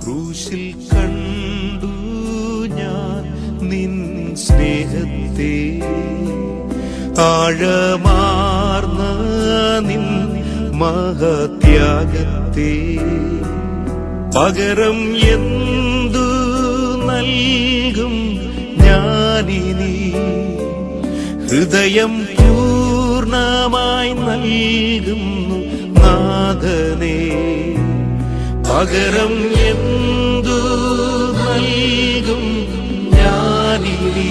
ക്രൂശിൽ കണ്ടു ഞാൻ നിൻ സ്നേഹത്തെ ആഴമാർന്ന നിൻ മഹത്യാഗത്തെ പകരം എന്തു നൽകും ഞാനിനി ഹൃദയം പൂർണ്ണമായി നൽകുന്നു നാഥനെ പകരം എന്തു നൽകും ഞാനിനി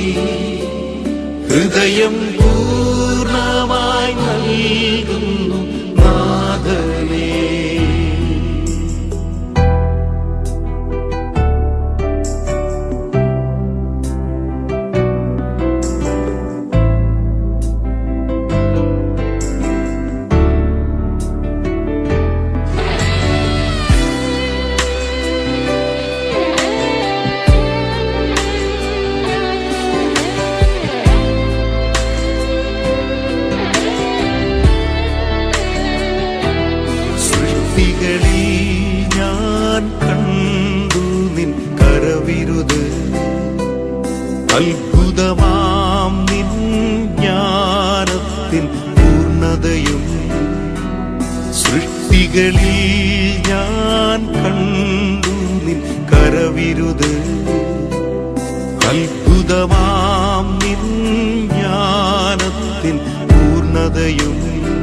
ഹൃദയം പൂർണ്ണമായി നൽകുന്നു നാഥനെ സൃഷ്ടികളിൽ ഞാൻ കണ്ടു നിൻ കരവിരുത് അത്ഭുതമാം നിൻ ജ്ഞാനത്തിൻ പൂർണ്ണതയും സൃഷ്ടികളിൽ ഞാൻ കണ്ടു നിൻ കരവിരുത് അത്ഭുതമാം നിൻ ജ്ഞാനത്തിൻ പൂർണ്ണതയും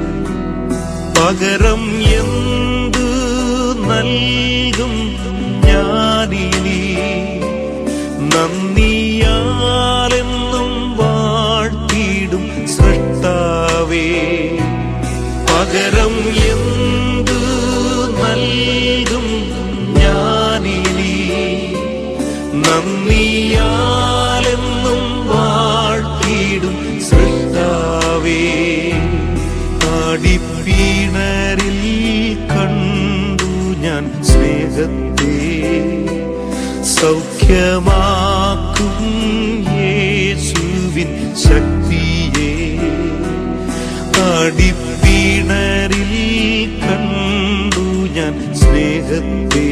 പകരം എന്തു നൽകും ഞാനിനി നന്ദിയാലെന്നും വാഴ്ത്തിയിടും സൃഷ്ടാവേ പകരം എന്തു നൽകും ഞാനിനി നന്ദിയാലെന്നും വാഴ്ത്തിയിടും സൃഷ്ടാവേ ആടിപ്പീണരിൽ കണ്ടു ഞാൻ സ്നേഹത്തെ സൗഖ്യമാക്കും യേശുവിൻ ശക്തിയെ ആടിപ്പീണരിൽ കണ്ടു ഞാൻ സ്നേഹത്തെ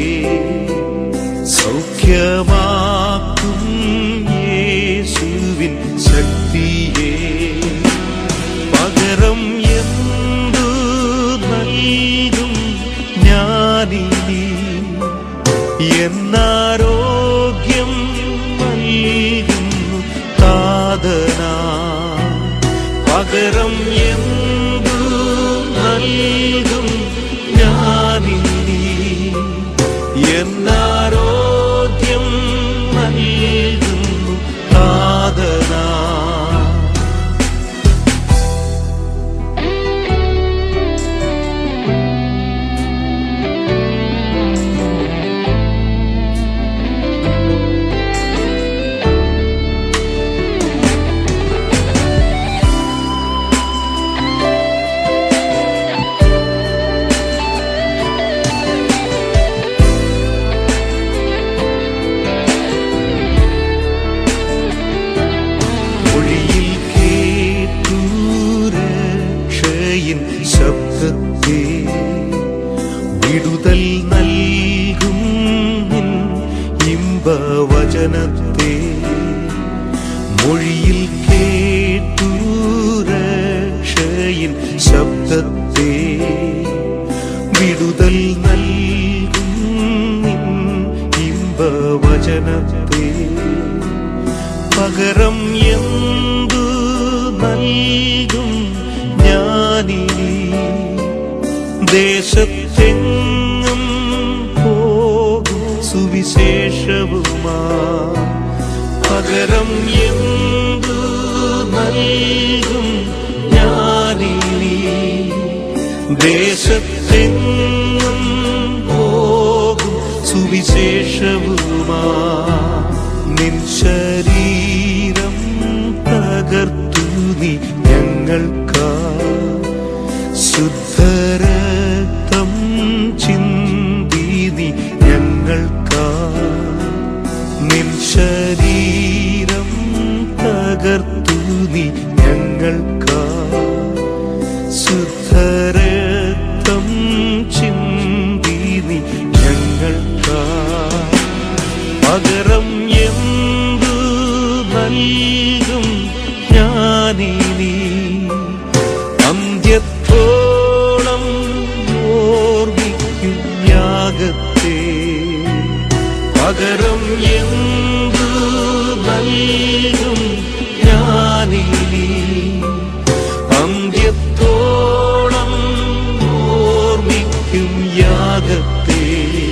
സൗഖ്യമാക്കും യേശുവിൻ ശക്തിയെ പകരം എന്തു നൽകും ഞാനിനി എന്നാരോഗ്യം നൽകുന്നു താതനാ പകരം എന്തു നൽകും ഞാനിനി എന്നാരോഗ്യം നൽകുന്നു താതനാ മൊഴിയിൽ കേട്ടു രക്ഷയിൻ ശബ്ദത്തെ വിടുതൽ നൽകും നിൻ ഇമ്പവചനത്തെ മൊഴിയിൽ കേട്ടു രക്ഷയിൻ ശബ്ദത്തെ വിടുതൽ നൽകും നിൻ ഇമ്പവചനത്തെ പകരം എന്തു നൽകും ഞാനിനി ദേശത്തെങ്ങും പോകും സുവിശേഷവുമാ പകരം എന്തു നൽകും ഞാനിനി ദേശത്തെങ്ങും പോകും സുവിശേഷവുമാ നിൻ ശരീരം തകർത്തു നീ ഞങ്ങൾക്കാ ശുദ്ധരക്തം ചിന്തി നീ ഞങ്ങൾക്കാ നിൻ ശരീരം തകർത്തു നീ ഞങ്ങൾക്കാ ശുദ്ധരക്തം ചിന്തി നീ ഞങ്ങൾക്കാ അന്ത്യത്തോളം ഓർമ്മിക്കും യാഗത്തെ പകരം എന്തു നൽകും ഞാനിനി അന്ത്യത്തോളം ഓർമ്മിക്കും യാഗത്തെ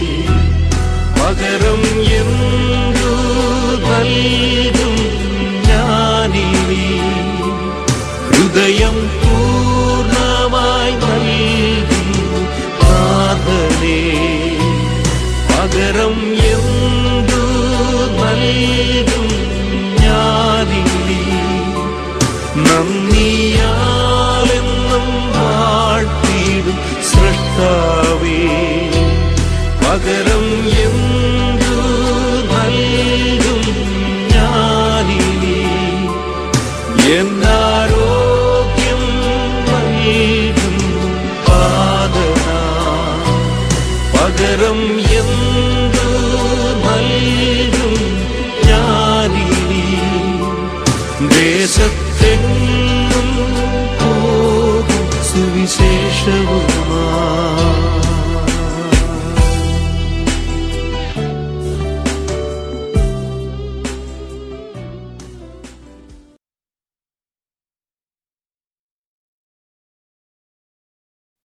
പകരം എന്തു നൽകും ഞാനിനി ഹൃദയം പൂർണ്ണമായി നൽകുന്നു നാഥനേ പകരം എന്തു നൽകും ഞാനിനി നന്ദിയാലെന്നും വാഴ്ത്തിടും സൃഷ്ടാവേ പകരം എന്തു നൽകും ഞാനിനി എന്നാരോഗ്യം നൽകുന്നു പാതന പകരം എന്തു നൽകും ഞാനിനി ദേശത്ത്